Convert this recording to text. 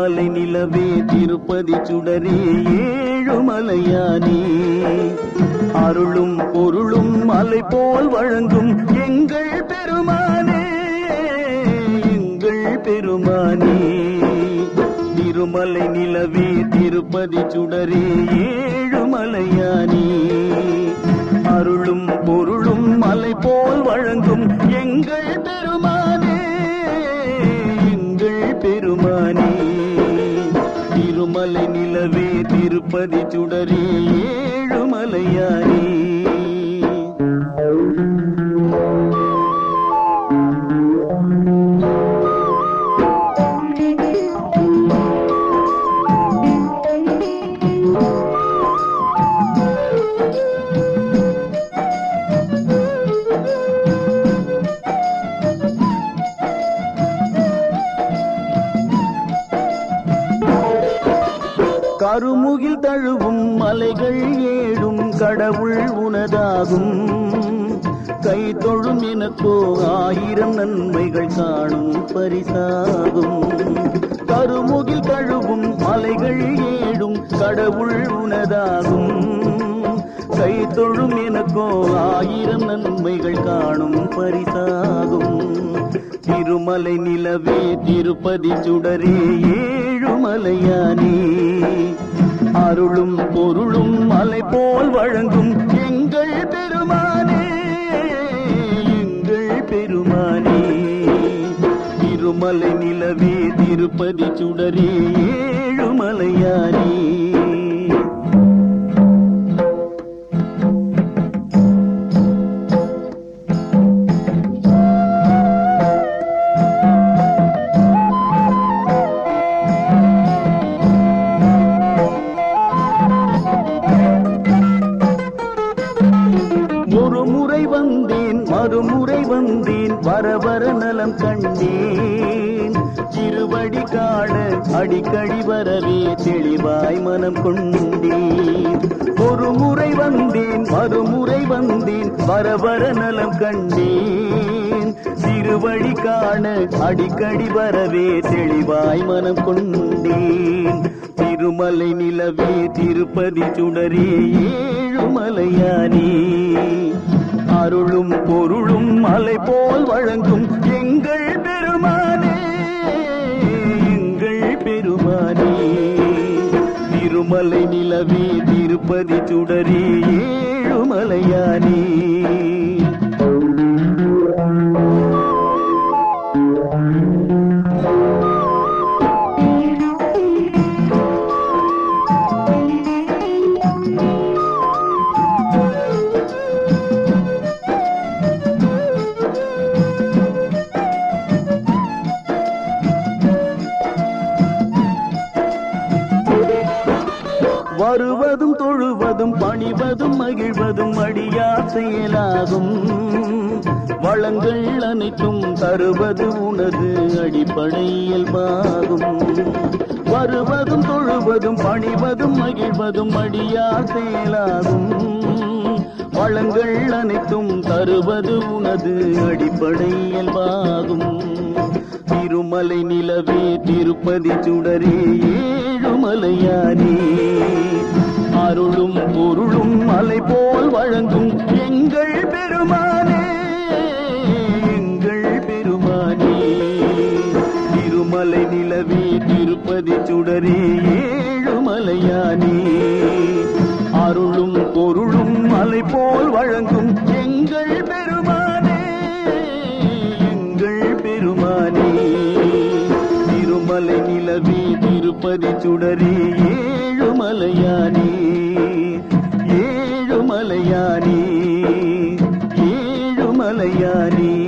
திருமலை நிலவே திருப்பதி சுடரே ஏழுமலையானே அருளும் பொருளும் மலை போல் வழங்கும் எங்கள் பெருமானே எங்கள் பெருமானே திருமலை நிலவே திருப்பதி சுடரே ஏழுமலையானே அருளும் பொருளும் மலை போல் வழங்கும் எங்கள் பெருமானே எங்கள் பெருமானே திருமலை நிலவே திருப்பதி சுடரே ஏழுமலையானே கருமுகில் தழுவும் மலைகள் ஏழும் கடவுள் உனதாகும் கை தொழும் எனக்கோ ஆயிரம் நன்மைகள் காணும் பரிசாகும் கருமுகில் தழுவும் மலைகள் ஏழும் கடவுள் உனதாகும் கை தொழும் எனக்கோ ஆயிரம் நன்மைகள் காணும் பரிசாகும் திருமலை நிலவே திருப்பதி சுடரே ஏழுமலையானே அருளும் பொருளும் மலை போல் வழங்கும் எங்கள் பெருமானே எங்கள் பெருமானே திருமலை நிலவே திருப்பதி சுடரே ஏழுமலையானே ஒரு முறை வந்தேன் மறுமுறை வந்தேன் வர வர நலம் கண்டேன் திருவடி காண அடிக்கடி வரவே தெளிவாய் மனம் கொண்டேன் ஒரு முறை வந்தேன் மறுமுறை வந்தேன் வர வர நலம் கண்டேன் திருவடி காண அடிக்கடி வரவே தெளிவாய் மனம் கொண்டேன் திருமலை நிலவே திருப்பதி சுடரே ஏழுமலையானே அருளும் பொருளும் மலை போல் வழங்கும் எங்கள் பெருமானே எங்கள் பெருமானே திருமலை நிலவே திருப்பதி சுடரே ஏழுமலையானே வருவதும் தொழுவதும் பணிவதும் மகிழ்வதும் அடியா செயலாகும் வளங்கள் அனைத்தும் தருவது உனது அடிப்படை இயல்பாகும் வருவதும் தொழுவதும் பணிவதும் மகிழ்வதும் அடியா செயலாகும் வளங்கள் அனைத்தும் தருவது உனது அடிப்படை இயல்பாகும் திருமலை நிலவே திருப்பதி சுடரே ஏழுமலையானே அருளும் பொருளும் மலை போல் வழங்கும் எங்கள் பெருமானே எங்கள் பெருமானே திருமலை நிலவே திருப்பதி சுடரே ஏழுமலையானே அருளும் பொருளும் மலை போல் வழங்கும் எங்கள் பெருமானே எங்கள் பெருமானே திருமலை நிலவே திருப்பதி சுடரே ஏழுமலையானே ஏழுமலையானே ஏழுமலையானே